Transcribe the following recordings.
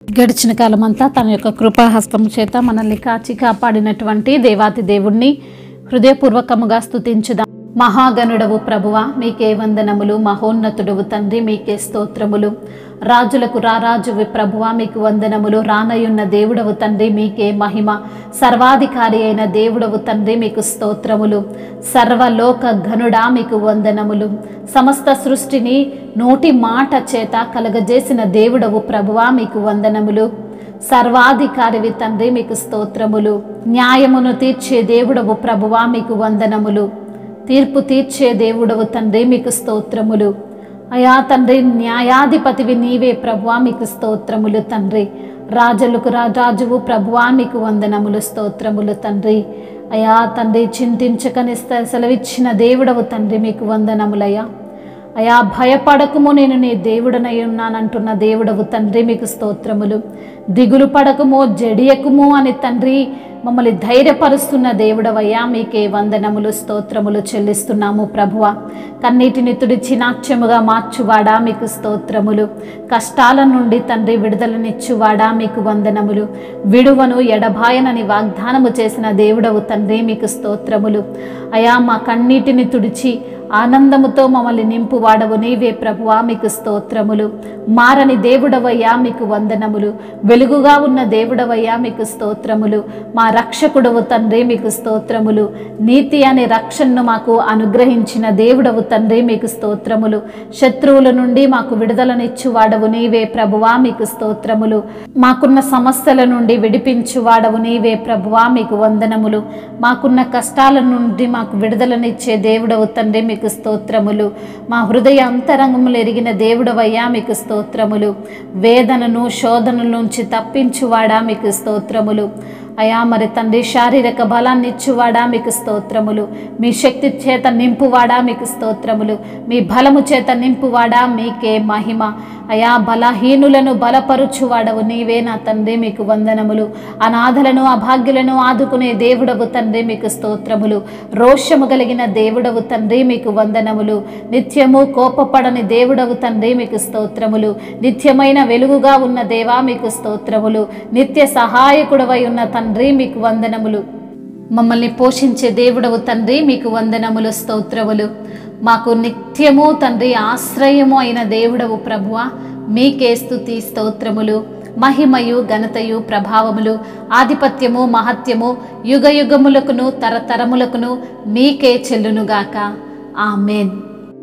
గడిచిన కాలమంతా తన యొక్క కృపాహస్తం చేత మనల్ని కాచి కాపాడినటువంటి దేవాతి దేవుణ్ణి హృదయపూర్వకముగా స్తుతించుదాం మహాగణుడవు ప్రభువ మీకే వందనములు మహోన్నతుడవు తండ్రి మీకే స్తోత్రములు రాజులకు రారాజువి ప్రభువ మీకు వందనములు రానయున్న దేవుడవు తండ్రి మీకే మహిమ సర్వాధికారి అయిన దేవుడవు తండ్రి మీకు స్తోత్రములు సర్వలోక ఘనుడా మీకు వందనములు సమస్త సృష్టిని నోటి మాట చేత కలగజేసిన దేవుడవు ప్రభువా మీకు వందనములు సర్వాధికారివి తండ్రి మీకు స్తోత్రములు న్యాయమును తీర్చే దేవుడవు ప్రభువా మీకు వందనములు తీర్పు తీర్చే దేవుడవు తండ్రి మీకు స్తోత్రములు అయా తండ్రి న్యాయాధిపతివి నీవే ప్రభువా మీకు స్తోత్రములు తండ్రి రాజులకు రాజాజువు ప్రభువా మీకు వందనములు స్తోత్రములు తండ్రి అయా తండ్రి చింతించకని సెలవిచ్చిన దేవుడవు తండ్రి మీకు వందనములయ్యా అయా భయపడకము నేను నీ దేవుడనై ఉన్నానంటున్న దేవుడవు తండ్రి మీకు స్తోత్రములు దిగులు పడకము జడియకుము అని తండ్రి మమ్మల్ని ధైర్యపరుస్తున్న దేవుడవయ్యా మీకే వందనములు స్తోత్రములు చెల్లిస్తున్నాము ప్రభువ కన్నీటిని తుడిచి నాట్యముగా మార్చువాడా మీకు స్తోత్రములు కష్టాల నుండి తండ్రి విడుదలనిచ్చువాడా మీకు వందనములు విడువను ఎడబాయనని వాగ్దానము చేసిన దేవుడవు తండ్రి మీకు స్తోత్రములు అయా మా కన్నీటిని తుడిచి ఆనందముతో మమ్మల్ని నింపువాడవు నీవే ప్రభువా మీకు స్తోత్రములు మారని దేవుడవయ్యా మీకు వందనములు వెలుగుగా ఉన్న దేవుడవయ్యా మీకు స్తోత్రములు మా రక్షకుడవు తండ్రి మీకు స్తోత్రములు నీతి అనే రక్షణను మాకు అనుగ్రహించిన దేవుడవు తండ్రి మీకు స్తోత్రములు శత్రువుల నుండి మాకు విడుదలనిచ్చువాడవు నీవే ప్రభువా మీకు స్తోత్రములు మాకున్న సమస్యల నుండి విడిపించువాడవు నీవే ప్రభువా మీకు వందనములు మాకున్న కష్టాల నుండి మాకు విడుదలనిచ్చే దేవుడవు తండ్రి మీకు స్తోత్రములు మా హృదయ అంతరంగములు ఎరిగిన దేవుడవయ్యా మీకు స్తోత్రములు వేదనను శోధనల నుంచి తప్పించువాడా మీకు స్తోత్రములు అయా మరి తండ్రి శారీరక బలాన్ని ఇచ్చువాడా మీకు స్తోత్రములు మీ శక్తి చేత నింపువాడా మీకు స్తోత్రములు మీ బలము చేత నింపువాడా మీకే మహిమ అయా బలహీనులను బలపరుచువాడవు నీవే నా తండ్రి మీకు వందనములు అనాథలను అభాగ్యులను ఆదుకునే దేవుడవు తండ్రి మీకు స్తోత్రములు రోషము కలిగిన దేవుడవు తండ్రి మీకు వందనములు నిత్యము కోపపడని దేవుడవు తండ్రి మీకు స్తోత్రములు నిత్యమైన వెలుగుగా ఉన్న దేవా మీకు స్తోత్రములు నిత్య సహాయకుడవై ఉన్న తండ్రి మీకు వందనములు మమ్మల్ని పోషించే దేవుడవు తండ్రి మీకు వందనములు స్తోత్రములు మాకు నిత్యము తండ్రి ఆశ్రయము అయిన దేవుడవు ప్రభువ మీకే స్తుతి స్తోత్రములు మహిమయు ఘనతయు ప్రభావములు ఆధిపత్యము మహత్యము యుగ యుగములకును తరతరములకును మీకే చెల్లునుగాక ఆమెన్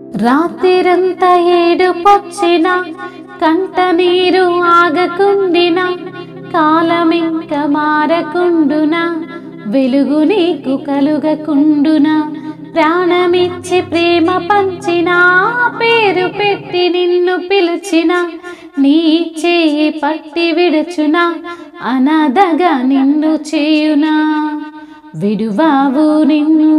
రాత్రిరంతా ఏడు పొచ్చిన కంట నీరు ఆగకుండిన కాలమింక మారకుండున వెలుగు నీకు కలుగకుండున ప్రాణమిచ్చి ప్రేమ పంచిన పేరు పెట్టి నిన్ను పిలిచిన నీ చేయి పట్టి విడుచున అనాథగా నిన్ను చేయునా విడువావు నిన్ను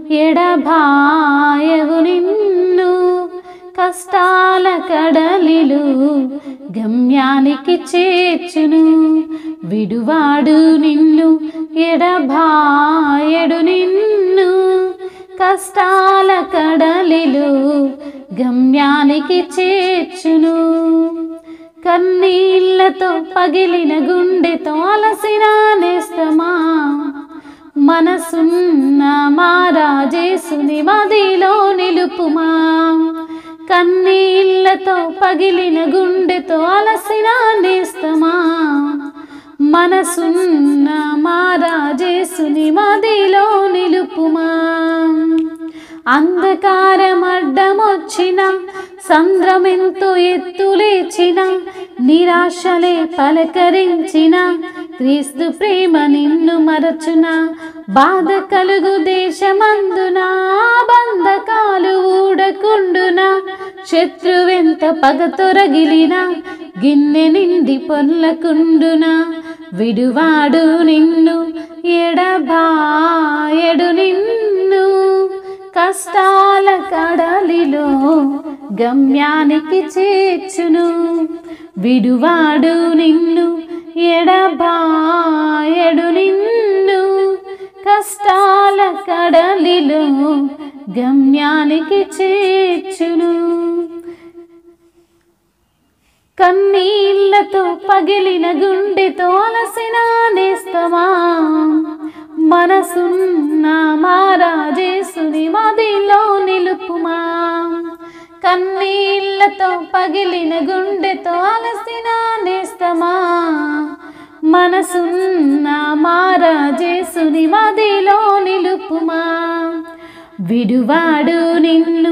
ఎడబాయవు నిన్ను కష్టాల కడలిలు గమ్యానికి చేర్చును విడువాడు నిన్ను ఎడబాయడు నిన్ను కష్టాల కడలిలు గమ్యానికి చేర్చును కన్నీళ్లతో పగిలిన గుండెతో అలసిన నేస్తమా మనసున్న మా రాజేసుని మదిలో నిలుపుమా కన్నీళ్లతో పగిలిన గుండెతో అలసిన నేస్తమా మనసున్న మా రాజేసుని మదిలో నిలుపుమా అంధకారం అడ్డమొచ్చిన సంద్రమెంతో ఎత్తులేచిన నిరాశలే పలకరించిన క్రీస్తు ప్రేమ నిన్ను మరచున బాధ కలుగు దేశమందున బంధకాలు ఊడకుండున శత్రువెంత పగ తొరగిలిన గిన్నె నిండి పొర్లకుండున విడువాడు నిన్ను ఎడబాయడు నిన్ను కష్టాల కడలిలో గమ్యానికి చేర్చును విడువాడు నిన్ను ఎడబాయడు నిన్ను కష్టాల కడలిలో గమ్యానికి చేర్చును కన్నీళ్లతో పగిలిన గుండెతో అలసిన నేస్తమా మనసున్న మారాజేసుని మదిలో నిలుపుమా కన్నీళ్లతో పగిలిన గుండెతో అలసిన నేస్తమా మనసున్న మారాజేసుని మదిలో నిలుపుమా విడువాడు నిన్ను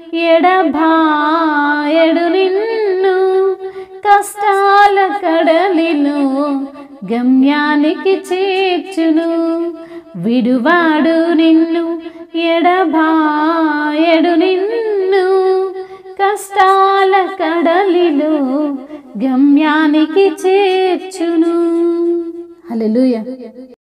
ఎడబాయడు నిన్ను కష్టాల కడలిలో గమ్యానికి చేర్చును విడువాడు నిన్ను ఎడబాయడు నిన్ను కష్టాల కడలిలో గమ్యానికి చేర్చును హల్లెలూయా